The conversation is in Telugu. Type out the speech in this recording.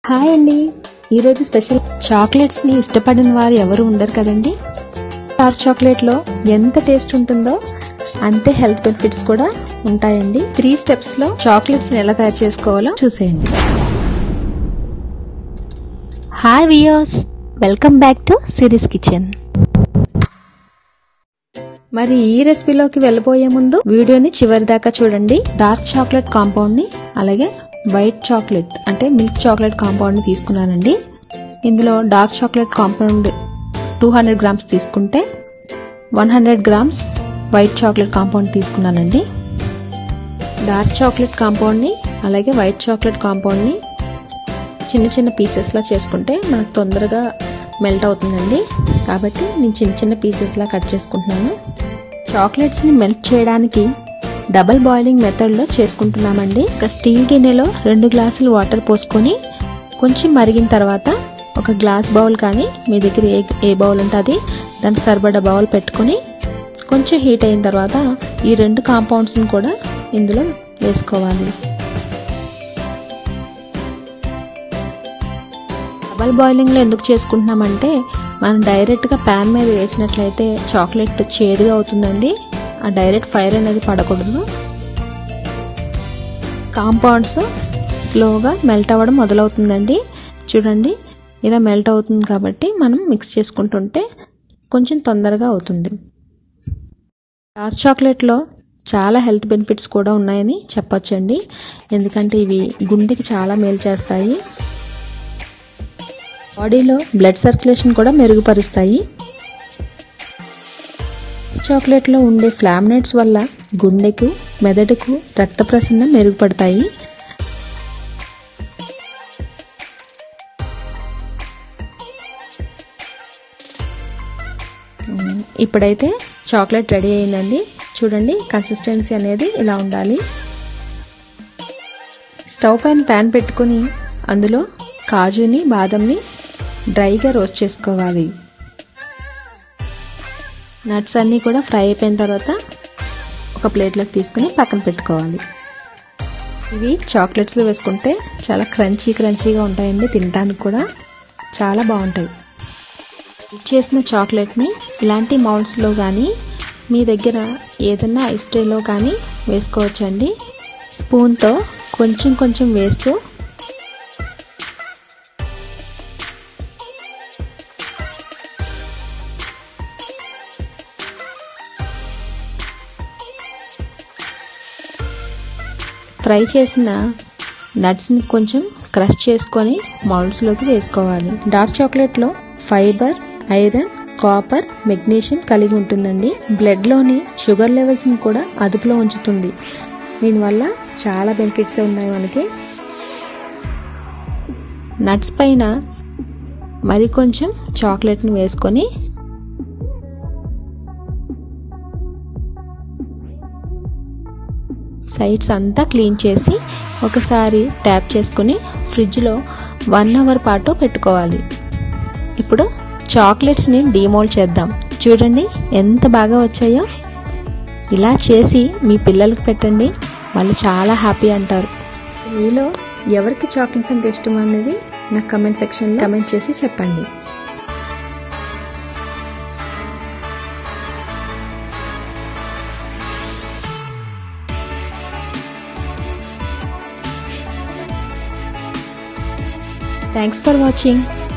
హాయ్ అండి ఈరోజు స్పెషల్ చాక్లెట్స్ ని ఇష్టపడిన వారు ఎవరు ఉండరు కదండి డార్క్ చాక్లెట్ లో ఎంత టేస్ట్ ఉంటుందో అంతే హెల్త్ బెనిఫిట్స్ కూడా ఉంటాయండి త్రీ స్టెప్స్ లో చాక్లెట్స్ ని ఎలా తయారు చేసుకోవాలో చూసేయండి hi viewers welcome back to Siri's kitchen మరి ఈ రెసిపీలోకి వెళ్ళబోయే ముందు వీడియోని చివరి దాకా చూడండి డార్క్ చాక్లెట్ కాంపౌండ్ ని అలాగే వైట్ చాక్లెట్ అంటే మిల్క్ చాక్లెట్ కాంపౌండ్ ని తీసుకున్నానండి ఇందులో dark chocolate compound two hundred grams తీసుకుంటే one hundred grams white chocolate compound తీసుకున్నానండి డార్క్ చాక్లెట్ కాంపౌండ్ని అలాగే వైట్ చాక్లెట్ కాంపౌండ్ని చిన్న చిన్న పీసెస్లా చేసుకుంటే మనకు తొందరగా మెల్ట్ అవుతుందండి కాబట్టి నేను చిన్న చిన్న పీసెస్లా కట్ చేసుకుంటున్నాను చాక్లెట్స్ని మెల్ట్ చేయడానికి డబల్ బాయిలింగ్ మెథడ్లో చేసుకుంటున్నామండి ఒక స్టీల్ గిన్నెలో రెండు గ్లాసులు వాటర్ పోసుకొని కొంచెం మరిగిన తర్వాత ఒక గ్లాస్ బౌల్ కానీ మీ దగ్గర ఏ ఏ బౌల్ ఉంటే అది దానికి సరిపడా బౌల్ పెట్టుకొని కొంచెం హీట్ అయిన తర్వాత ఈ రెండు కాంపౌండ్స్ని కూడా ఇందులో వేసుకోవాలి డబల్ బాయిలింగ్లో ఎందుకు చేసుకుంటున్నామంటే మనం డైరెక్ట్గా ప్యాన్ మీద వేసినట్లయితే చాక్లెట్ చేదుగా అవుతుందండి ఆ డైరెక్ట్ ఫైర్ అనేది పడకూడదు కాంపౌండ్స్ స్లోగా మెల్ట్ అవ్వడం మొదలవుతుందండి చూడండి ఇలా మెల్ట్ అవుతుంది కాబట్టి మనం మిక్స్ చేసుకుంటుంటే కొంచెం తొందరగా అవుతుంది డార్క్ చాక్లెట్లో చాలా హెల్త్ బెనిఫిట్స్ కూడా ఉన్నాయని చెప్పొచ్చండి ఎందుకంటే ఇవి గుండెకి చాలా మేలు చేస్తాయి బాడీలో బ్లడ్ సర్క్యులేషన్ కూడా మెరుగుపరుస్తాయి చాక్లెట్లో ఉండే ఫ్లామినేట్స్ వల్ల గుండెకు మెదడుకు రక్త ప్రసరణ మెరుగుపడతాయి ఇప్పుడైతే చాక్లెట్ రెడీ అయిందండి చూడండి కన్సిస్టెన్సీ అనేది ఇలా ఉండాలి స్టవ్ పైన ప్యాన్ పెట్టుకుని అందులో కాజుని బాదంని డ్రైగా రోస్ట్ చేసుకోవాలి నట్స్ అన్నీ కూడా ఫ్రై అయిపోయిన తర్వాత ఒక ప్లేట్లోకి తీసుకుని పక్కన పెట్టుకోవాలి ఇవి చాక్లెట్స్లో వేసుకుంటే చాలా క్రంచీ క్రంచీగా ఉంటాయండి తినడానికి కూడా చాలా బాగుంటాయి చేసిన చాక్లెట్ని ఇలాంటి మౌల్డ్స్లో కానీ మీ దగ్గర ఏదైనా ఐస్ ట్రేలో కానీ వేసుకోవచ్చండి స్పూన్తో కొంచెం కొంచెం వేస్తూ ఫ్రై చేసిన నట్స్ని కొంచెం క్రష్ చేసుకొని మౌల్డ్స్లోకి వేసుకోవాలి డార్క్ చాక్లెట్లో ఫైబర్ ఐరన్ కాపర్ మెగ్నీషియం కలిగి ఉంటుందండి బ్లడ్లోని షుగర్ లెవెల్స్ని కూడా అదుపులో ఉంచుతుంది దీనివల్ల చాలా బెనిఫిట్స్ ఉన్నాయి మనకి నట్స్ పైన మరి కొంచెం చాక్లెట్ని వేసుకొని సైడ్స్ అంతా క్లీన్ చేసి ఒకసారి ట్యాప్ చేసుకుని ఫ్రిడ్జ్లో వన్ అవర్ పాటు పెట్టుకోవాలి ఇప్పుడు చాక్లెట్స్ని డీమోల్డ్ చేద్దాం చూడండి ఎంత బాగా వచ్చాయో ఇలా చేసి మీ పిల్లలకి పెట్టండి వాళ్ళు చాలా హ్యాపీ అంటారు మీలో ఎవరికి చాక్లెట్స్ అంటే ఇష్టం అనేది నాకు కమెంట్ సెక్షన్లో కమెంట్ చేసి చెప్పండి Thanks for watching.